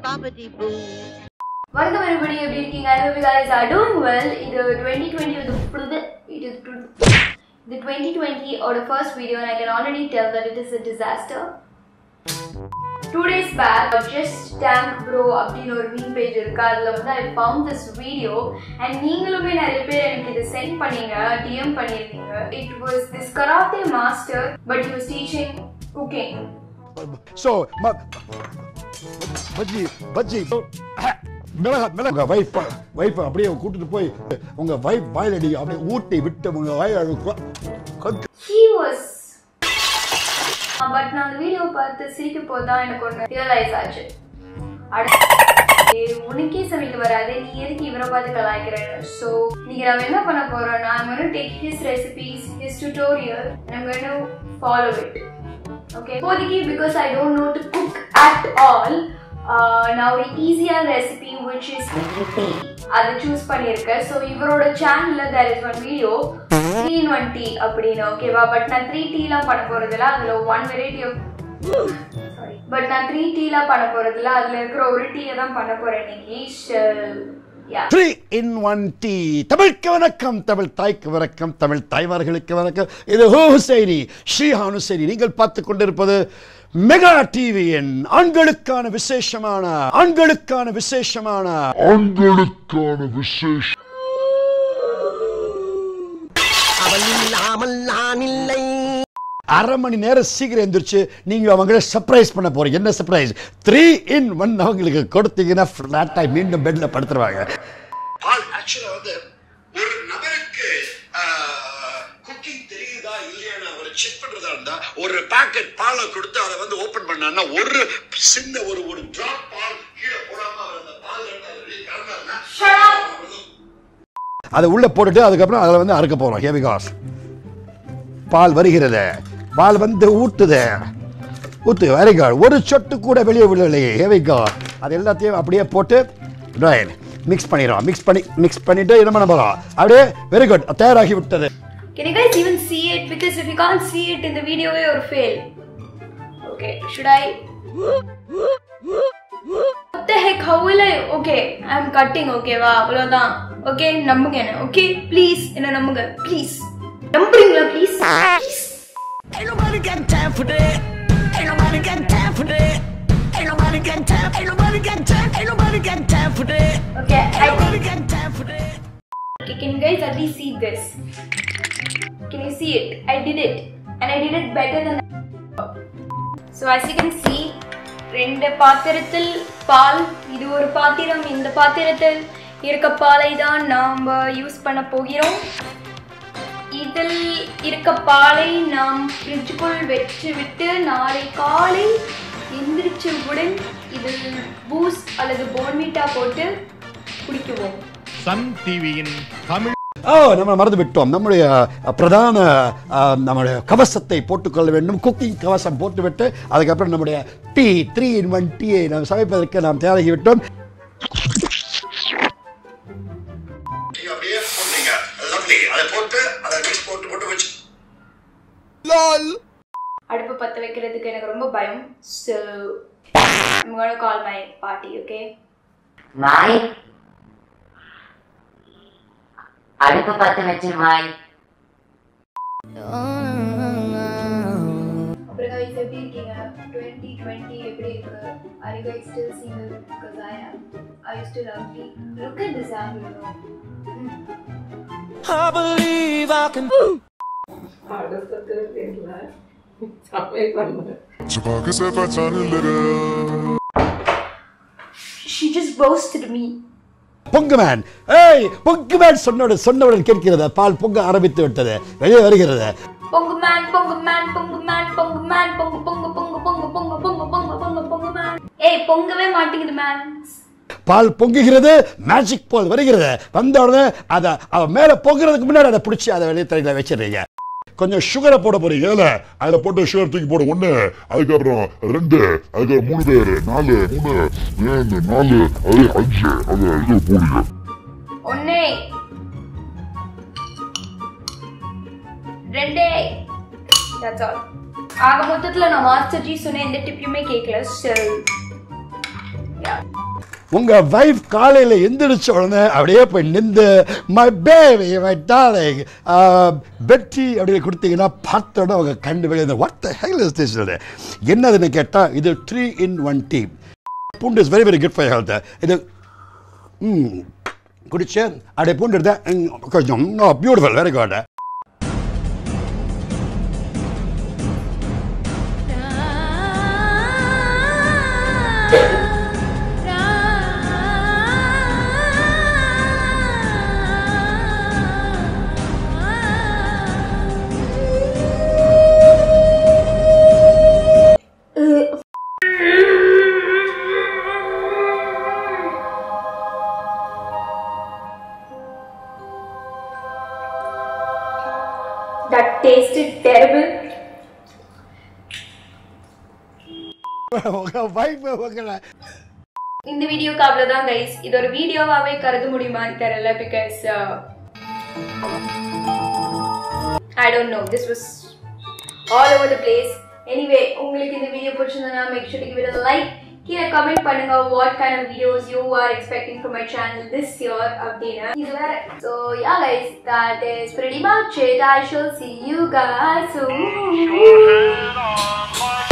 Bobbity boo. வணக்கம் everybody எப்படி இருக்கீங்க I hope you guys are doing well இது 2020 இது புது இது புது- இது 2020 ஓட first video and I can already tell that it is a disaster two days back just tank bro அப்படின்னு ஒரு மீன் பேஜ் இருக்கு அதில் வந்து I found this video and நீங்களுமே நிறைய பேர் எனக்கு இதை சென்ட் பண்ணீங்க டிஎம் பண்ணியிருந்தீங்க it was this karate master but you was teaching cooking So, ma- bajji bajji மிளகா மிளகா உங்க வைஃப் வைஃப் அப்படியே கூட்டிட்டு போய் உங்க வைஃப் வாயிலடி அப்படியே ஊட்டி விட்டு உங்க வாயில் ஹீ வாஸ் பட் நான் அந்த வீடியோ பார்த்து சிரிக்கும் போது தான் எனக்கு ஒன்று ரியலைஸ் ஆச்சு அடுத்து உனக்கே சமைக்க வராது நீ எதுக்கு இவரை பார்த்து கலாய்க்கிறேன்னு ஸோ நீங்க நம்ம என்ன பண்ண போறோம்னா I'm going to take his recipes his tutorial and I'm going to follow it okay இப்போதைக்கு because I don't know to cook at all uh, நான் ஒரு ஈஸியான ரெசிபி which is அதை சூஸ் பண்ணியிருக்கேன் ஸோ இவரோட சேனல்ல there is one video three in one tea அப்படின்னு ஓகேவா பட் நான் த்ரீ டீலாம் பண்ண போறதில்ல அதுல one variety of sorry but நான் த்ரீ டீலாம் பண்ண போறதில்ல அதுல இருக்கிற ஒரு டீயை தான் பண்ண போறேன் இன்னைக்கு yeah three in one tea தமிழுக்கு வணக்கம் தமிழ் தாய்க்கு வணக்கம் தமிழ் தாய்மார்களுக்கு வணக்கம் இது ஹோ ஹுசைனி ஸ்ரீஹான் ஹுசைனி நீங்கள் பார்த்து கொண்டிருப்பது மெகா டிவியின் ஆண்களுக்கான விசேஷமான ஆண்களுக்கான விசேஷமான ஆண்களுக்கான விசேஷம் அவள் இல்லாமல் நான் இல்லை அரை மணி நேரம் சீக்கிரம் எந்திரிச்சு நீங்க அவங்கள சர்ப்ரைஸ் பண்ண போறீங்க என்ன சர்ப்ரைஸ் த்ரீ இன் ஒன் அவங்களுக்கு கொடுத்தீங்கன்னா ஃபிளாட்டாக மீண்டும் பெட்ல படுத்துருவாங்க பால் ஆக்சுவலா வந்து ஒரு நபருக்கு குக்கிங் தெரியுதா இல்லையான்னு அவர் செக் பண்றதா இருந்தா ஒரு பாக்கெட் பாலை கொடுத்து அதை வந்து ஓபன் பண்ணான்னா ஒரு சின்ன ஒரு ஒரு டிராப் பால் கீழே போடாம அவர் அந்த பால் வெளியே கறந்தாருன்னா அதை உள்ள போட்டுட்டு அதுக்கப்புறம் அதில் வந்து அறுக்க போறோம் ஹேவி காஸ் பால் வருகிறது பால் வந்து ஊத்துது ஊத்து வெரி குட் ஒரு சொட்டு கூட வெளியே விழலையே ஹேவி காஸ் அது எல்லாத்தையும் அப்படியே போட்டு ரைட் மிக்ஸ் பண்ணிடுறோம் மிக்ஸ் பண்ணி மிக்ஸ் பண்ணிட்டு என்ன பண்ண போறோம் அப்படியே வெரி குட் தயாராகி விட்டது Can you guys even see it? Because if you can't see it in the video, you're a fail. Okay, should I? What the heck? How will I? Okay, I'm cutting. Okay, வா அவ்வளோதான் okay நம்புங்க என்ன okay please என்ன நம்புங்க please நம்புறீங்களா please Ain't nobody got time for that. Ain't nobody got time for that. Ain't nobody got time. Ain't nobody got time. Ain't nobody got time for that. Okay Ain't I nobody got time for that. Okay, can you guys at least see this? Can you see it? I did it. And I did it better than So as you can see, ரெண்டு பாத்திரத்தில் பால் இது ஒரு பாத்திரம் இந்த பாத்திரத்தில் இருக்க பாலை தான் நாம் யூஸ் பண்ண போகிறோம் இதில் இருக்க பாலை நாம் ஃப்ரிட்ஜுக்குள் வச்சு விட்டு நாளை காலை எந்திரிச்சவுடன் இதில் பூஸ்ட் அல்லது போன்மீட்டா போட்டு குடிக்குவோம் சன் டிவியின் தமிழ் ஓ நம்ம மறந்து விட்டோம் நம்முடைய அஹ், பிரதான அஹ், நம்முடைய கவசத்தை போட்டுக்கொள்ள வேண்டும் குக்கிங் கவசம் போட்டுவிட்டு அதுக்கப்புறம் நம்முடைய டீ த்ரீ இன் ஒன் டீயை நாம் சமைப்பதற்கு நாம் தயாராகி விட்டோம் நீங்க அப்படியே போட்டீங்க லவ்லி அதை போட்டு அதை மிக்ஸ் போட்டு போட்டு வச்சு அடுப்பு பற்ற வைக்கிறதுக்கு எனக்கு ரொம்ப பயம் so I'm gonna call my party, okay? My அடுப்பு பத்த வச்சு மாய் அப்புறம் guys எப்படி இருக்கீங்க டுவெண்ட்டி டுவெண்ட்டி எப்படி இருக்கு are you guys still single because I am are you still ugly look at this angle though. Chewbacca said I turn a little. she just roasted me பொங்குமேன் ஏய் பொங்குமேன் சொன்னவுடன் சொன்னவுடன் கேட்கிறது பால் பொங்க ஆரம்பித்து விட்டது வெளியே வருகிறது பொங்கு மேன் பொங்கு மேன் பொங்கு மேன் பொங்கு மேன் பொங்கு பொங்கு பொங்கு பொங்கு பொங்கு பொங்கு பொங்கு பொங்கு பொங்கு மேன் ஏய் பொங்கவே மாட்டேங்குது மேன் பால் பொங்குகிறது மேஜிக் போல் வருகிறது வந்த உடனே அதை அவ மேல பொங்குறதுக்கு முன்னாடி அதை பிடிச்சி அதை வெளியே தரையில வச்சிடுறீங்க கொஞ்சம் சுகரை போட போறீங்க ஏல அதுல போட்டு சுகர் தூக்கி போடு ஒண்ணு அதுக்கப்புறம் ரெண்டு அதுக்கப்புறம் மூணு பேரு நாலு மூணு ஏழு நாலு அது அஞ்சு அது இது போடுங்க ஒன்னே ரெண்டே தட்ஸ் ஆல் ஆக மொத்தத்துல நான் மாஸ்டர் ஜி சொன்ன எந்த டிப்பையுமே கேட்கல ஸோ உங்க வைஃப் காலையில எந்திரிச்ச உடனே அப்படியே போய் நின்று மை பேபி மை டார்லிங் பெட்டி அப்படின்னு கொடுத்தீங்கன்னா பார்த்த உடனே அவங்க கண்டு வெளியே what the hell is this என்னதுன்னு கேட்டால் இது த்ரீ இன் ஒன் டீ பூண்டு is very very good for health இது ம் குடிச்சேன் அப்படியே பூண்டு எடுத்தேன் ம், கொஞ்சம் beautiful very good That tasted terrible. உங்க வைஃப் உங்களை இந்த வீடியோக்கு அவ்வளவுதான் கைஸ் இது ஒரு வீடியோவாவே கருத முடியுமான்னு தெரியல because I don't know this was all over the place anyway உங்களுக்கு இந்த வீடியோ பிடிச்சிருந்தா make sure to give it like கீழே கமெண்ட் பண்ணுங்க what kind of videos you are expecting from my channel this year அப்படின்னு இது வேற so yeah guys that is pretty much it I shall see you guys soon